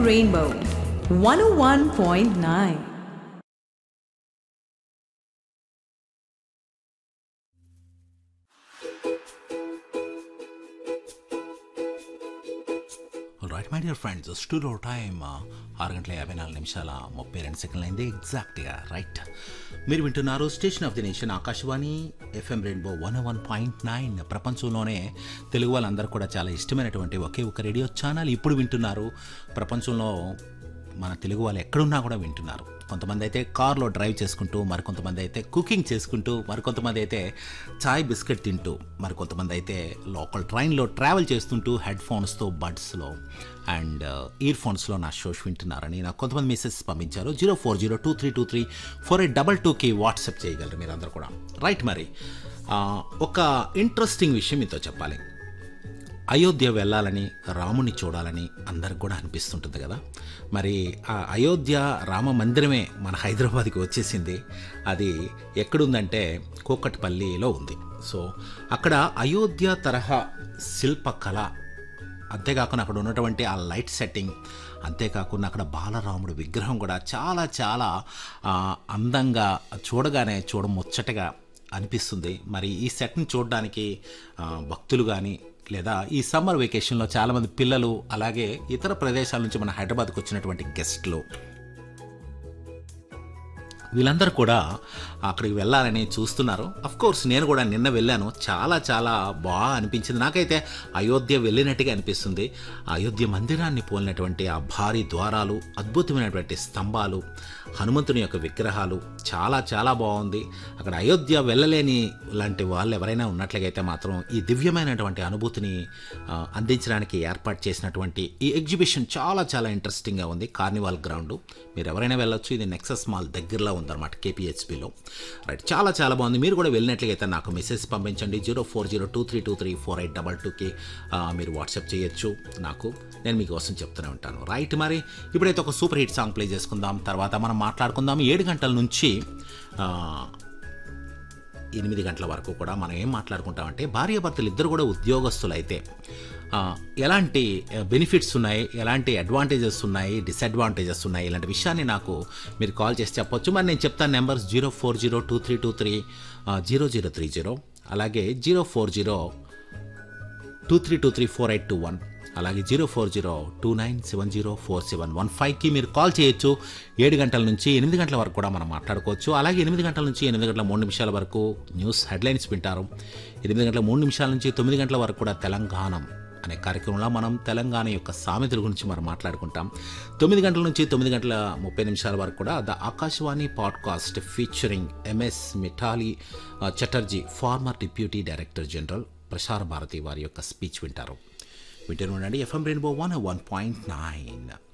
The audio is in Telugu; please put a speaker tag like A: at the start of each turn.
A: Rainbow 101.9.
B: Right my dear friends studio time ఆరు గంటల యాభై నాలుగు నిమిషాల ముప్పై రెండు సెకండ్లు అయింది ఎగ్జాక్ట్గా రైట్ మీరు వింటున్నారు station of the nation Akashvani FM Rainbow one one point nine ప్రపంచంలోనే తెలుగు వాళ్ళందరూ కూడా చాలా ఇష్టమైనటువంటి ఒకే ఒక రేడియో ఛానల్ ఇప్పుడు వింటున్నారు ప్రపంచంలో మన తెలుగు వాళ్ళు ఎక్కడున్నా కూడా వింటున్నారు కొంతమంది అయితే కార్లో డ్రైవ్ చేసుకుంటూ మరికొంతమంది అయితే కుకింగ్ చేసుకుంటూ మరికొంతమంది అయితే చాయ్ బిస్కెట్ తింటూ మరికొంతమంది అయితే లోకల్ ట్రైన్లో ట్రావెల్ చేస్తుంటూ హెడ్ ఫోన్స్తో బడ్స్లో అండ్ ఇయర్ ఫోన్స్లో నా షోస్ వింటున్నారని నాకు కొంతమంది మెసేజ్ పంపించారు zero four zero two three two three four eight double టూకి వాట్సాప్ చేయగలరు మీరందరూ కూడా రైట్ మరి ఆ, ఒక ఇంట్రెస్టింగ్ విషయం మీతో చెప్పాలి అయోధ్య వెళ్ళాలని రాముని చూడాలని అందరికి కూడా అనిపిస్తుంటుంది కదా మరి ఆ అయోధ్య రామ మందిరమే మన హైదరాబాద్కి వచ్చేసింది అది ఎక్కడుందంటే కూకట్పల్లిలో ఉంది సో అక్కడ అయోధ్య తరహా శిల్పకళ అంతేకాకుండా అక్కడ ఉన్నటువంటి ఆ లైట్ సెట్టింగ్ అంతేకాకుండా అక్కడ బాలరాముడు విగ్రహం కూడా చాలా చాలా ఆ, అందంగా చూడగానే చూడముచ్చటగా అనిపిస్తుంది మరి ఈ సెట్ని చూడడానికి ఆ, భక్తులు కానీ లేదా ఈ సమ్మర్ వెకేషన్లో చాలామంది పిల్లలు అలాగే ఇతర ప్రదేశాల నుంచి మన హైదరాబాద్కి వచ్చినటువంటి గెస్ట్లు వీళ్ళందరూ కూడా అక్కడికి వెళ్ళాలని చూస్తున్నారు అఫ్ కోర్స్ నేను కూడా నిన్న వెళ్ళాను చాలా చాలా బాగా అనిపించింది నాకైతే అయోధ్య వెళ్ళినట్టుగా అనిపిస్తుంది అయోధ్య మందిరాన్ని పోలినటువంటి ఆ భారీ ద్వారాలు అద్భుతమైనటువంటి స్తంభాలు హనుమంతుని యొక్క విగ్రహాలు చాలా చాలా బాగుంది అక్కడ అయోధ్య వెళ్ళలేని లాంటి వాళ్ళు ఎవరైనా ఉన్నట్లయితే మాత్రం ఈ దివ్యమైనటువంటి అనుభూతిని ఆ, అందించడానికి ఏర్పాటు చేసినటువంటి ఈ ఎగ్జిబిషన్ చాలా చాలా ఇంట్రెస్టింగ్గా ఉంది కార్నివాల్ గ్రౌండ్ మీరు ఎవరైనా వెళ్ళొచ్చు ఇది నెక్సస్ మాల్ దగ్గరలో ఉందన్నమాట కేపీహెచ్పిలో రైట్ చాలా చాలా బాగుంది మీరు కూడా వెళ్ళినట్లయితే నాకు మెసేజ్ పంపించండి zero four zero two three two three four eight double టూకి మీరు వాట్సాప్ చేయొచ్చు నాకు నేను మీకోసం చెప్తూనే ఉంటాను రైట్ మరి ఇప్పుడైతే ఒక సూపర్ హిట్ సాంగ్ ప్లే చేసుకుందాం తర్వాత మనం మాట్లాడుకుందాం ఏడు గంటల నుంచి ఆ, ఎనిమిది గంటల వరకు కూడా మనం ఏం మాట్లాడుకుంటామంటే భార్యాభర్తలు ఇద్దరు కూడా ఉద్యోగస్తులు అయితే ఆ, ఎలాంటి బెనిఫిట్స్ ఉన్నాయి ఎలాంటి అడ్వాంటేజెస్ ఉన్నాయి డిసడ్వాంటేజెస్ ఉన్నాయి ఇలాంటి విషయాన్ని నాకు మీరు కాల్ చేసి చెప్పొచ్చు మరి నేను చెప్తాను numbers zero four zero two three two three zero zero three zero అలాగే zero four zero two three two three four eight two one అలాగే zero four zero two nine seven zero four seven one ఫైవ్కి మీరు కాల్ చేయొచ్చు ఏడు గంటల నుంచి ఎనిమిది గంటల వరకు కూడా మనం మాట్లాడుకోవచ్చు అలాగే ఎనిమిది గంటల నుంచి ఎనిమిది గంటల మూడు నిమిషాల వరకు న్యూస్ హెడ్లైన్స్ వింటారు ఎనిమిది గంటల మూడు నిమిషాల నుంచి తొమ్మిది గంటల వరకు కూడా తెలంగాణ అనే కార్యక్రమంలో మనం తెలంగాణ యొక్క సామెతల గురించి మనం మాట్లాడుకుంటాం తొమ్మిది గంటల నుంచి తొమ్మిది గంటల ముప్పై నిమిషాల వరకు కూడా the Akashvani podcast featuring MS Mithali uh, Chatterjee former deputy director general Prasar Bharati వారి యొక్క స్పీచ్ వింటారు వింటూనే ఉండండి FM Rainbow one one point nine